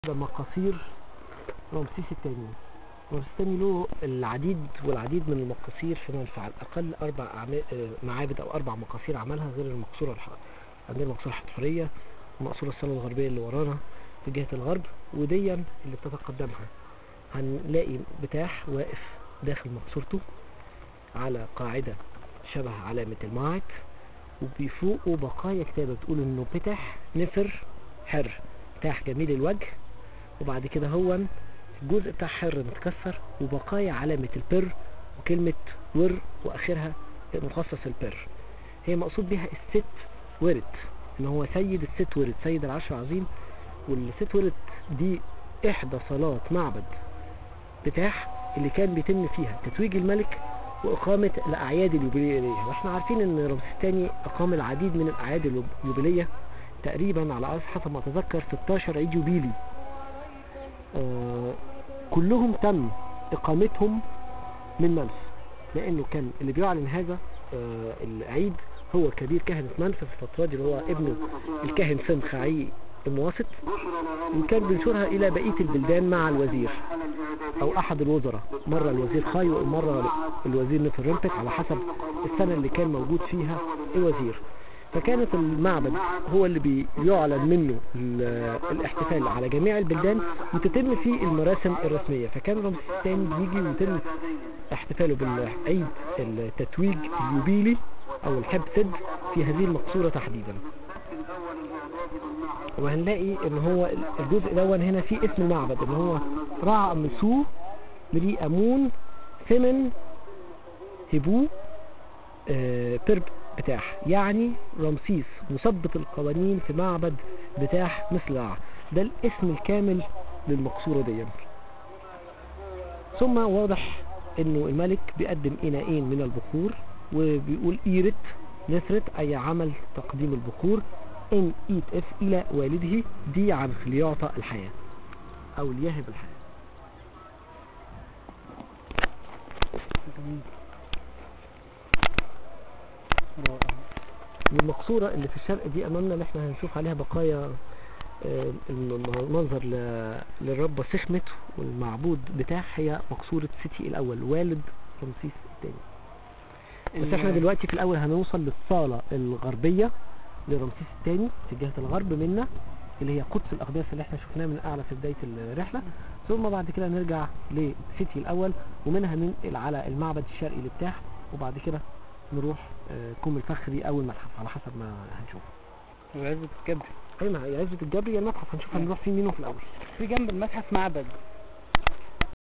ده مقاصير رمسيس الثاني رمسيس الثاني له العديد والعديد من المقاصير في منفى على الأقل أربع أعما- آه، معابد أو أربع مقاصير عملها غير المقصورة الح... عندنا المقصورة الحتفرية ومقصورة الصالة الغربية اللي ورانا في جهة الغرب وديا اللي بتتقدمها هنلاقي بتاح واقف داخل مقصورته على قاعدة شبه علامة الماعك وبيفوقه بقايا كتابة بتقول انه بتح نفر حر بتاح جميل الوجه وبعد كده هو الجزء بتاع حر متكسر وبقايا علامة البر وكلمة ور واخرها مخصص البر هي مقصود بها الست ورد ان هو سيد الست ورد سيد العرش العظيم والست ورد دي احدى صلات معبد بتاح اللي كان بيتم فيها تتويج الملك وإقامة الأعياد اليوبيلية واحنا عارفين ان رمسيس الثاني أقام العديد من الأعياد اليوبيلية تقريبا على أساس حسب ما أتذكر 16 عيد يوبيلي آه كلهم تم إقامتهم من منف لأنه كان اللي بيعلن هذا آه العيد هو كبير كهنة منف في الفترة دي اللي هو ابن الكاهن سمخعي المواسط وكان بينشرها إلى بقية البلدان مع الوزير أو أحد الوزراء مرة الوزير خاي ومرة الوزير نفرنبك على حسب السنة اللي كان موجود فيها الوزير فكانت المعبد هو اللي بيعلن منه ال- الاحتفال على جميع البلدان وتتم فيه المراسم الرسمية فكان رمسيس الثاني بيجي ويتم احتفاله بالعيد التتويج اليوبيلي او الحب سد في هذه المقصورة تحديدا وهنلاقي ان هو الجزء دون هنا فيه اسم المعبد اللي هو رع مسو مري امون ثمن هبو آه، بيرب بتاح يعني رمسيس مثبت القوانين في معبد بتاح مثل رع ده الاسم الكامل للمقصورة دي ثم واضح انه الملك بيقدم اناءين من البخور وبيقول ايرت نثرت اي عمل تقديم البخور ان ايت اف الى والده دي عن ليعطى الحياة او ليهب الحياة والمقصورة اللي في الشرق دي امامنا اللي احنا هنشوف عليها بقايا آه، المنظر ل- للرب سخمت والمعبود بتاعها هي مقصورة سيتي الاول والد رمسيس الثاني بس احنا دلوقتي في الاول هنوصل للصالة الغربية لرمسيس الثاني في جهة الغرب منا اللي هي قدس الاقداس اللي احنا شفناه من اعلى في بداية الرحلة ثم بعد كده نرجع لسيتي الاول ومنها ننقل على المعبد الشرقي لبتاح وبعد كده نروح آه، كوم الفخري او المتحف على حسب ما هنشوف وعزبة الجبر اي ما هي عزبة الجبري يا المتحف هنشوف هنروح فين منه في الاول في جنب المتحف معبد